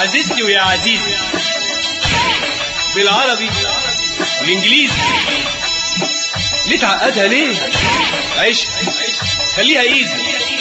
عزيزتي ويا عزيزي بالعربي والانجليزي ليه تعقدها ليه عيش خليها ايزي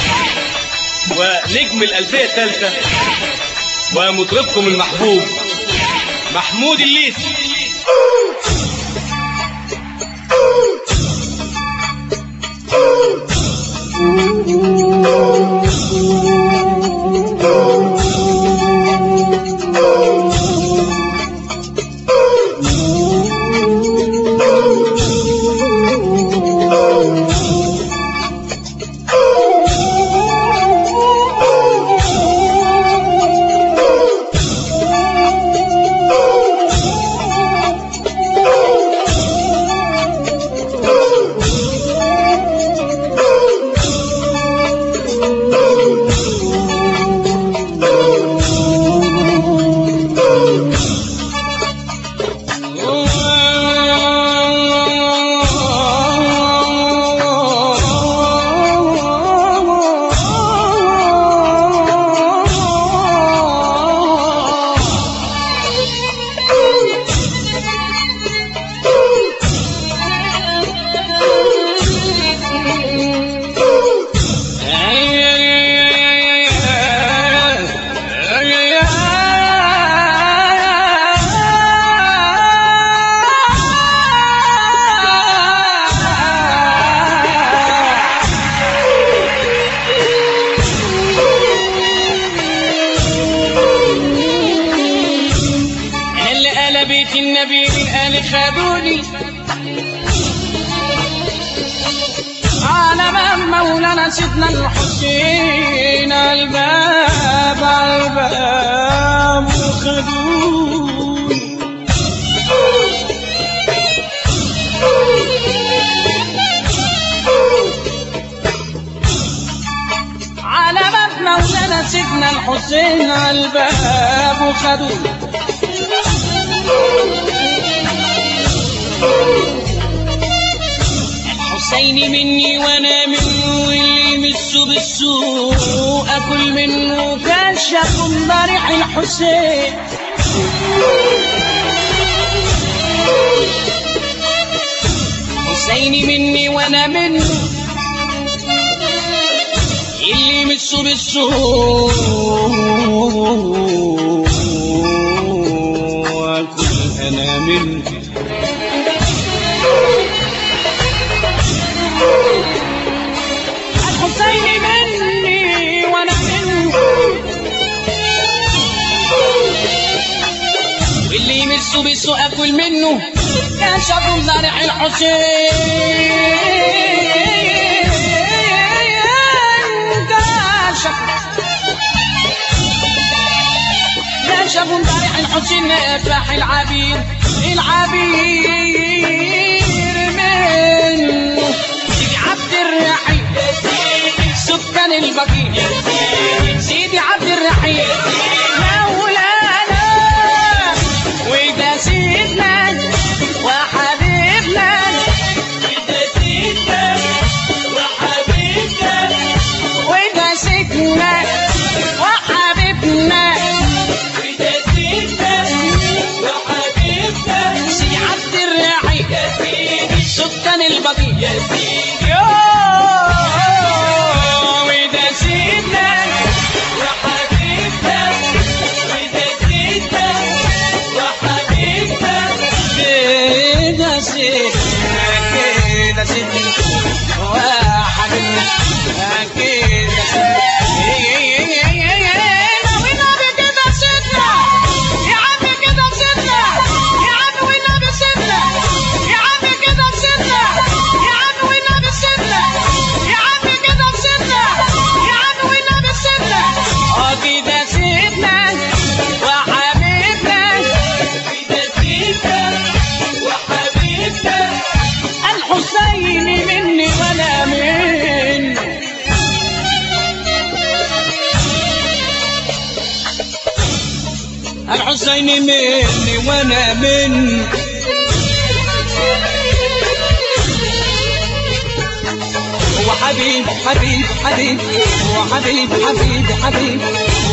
ونجم الألفية الثالثة ومطربكم المحبوب محمود الليثي اللي قال بيت النبي من قال خدوني على باب مولانا سيدنا الحسين الباب الباب وخدوني على باب مولانا سيدنا الحسين الباب وخدوني الحسين مني وانا منه واللي يمسه بالسوء اكل منه كشف ضريح الحسين حسيني مني وانا منه اللي يمسه بالسوء اكل انا منه الحسين مني وانا منه اللي يمسه بسوء اكل منه كشف ضريح الحسين كشف كشف ضريح الحسين افرح العبير العبير منه سيدي عبد الرحيم سكان البقيع سيدي عبد الرحيم مولانا وده سيدنا وحبيبنا وده سيدنا وحبيبنا وده سيدنا وحبيبنا وده سيدنا وحبيبنا سيدي عبد الرحيم سكان البقيع وده سيدنا وحبيبنا وده سيدنا وحبيبنا كده سيدنا كده سيدنا وحبيبنا كده سيدنا والنبي كده سيدنا يا عم كده سيدنا يا عم والنبي سيدنا يا عم كده سيدنا يا عم والنبي سيدنا يا عم كده سيدنا يا عم والنبي سيدنا اه كده سيدنا وحبيبنا كده سيدنا وحبيبنا الحسين مني وانا منه الحسين مني وانا منه هو حبيب حبيب حبيب هو حبيب حبيب حبيب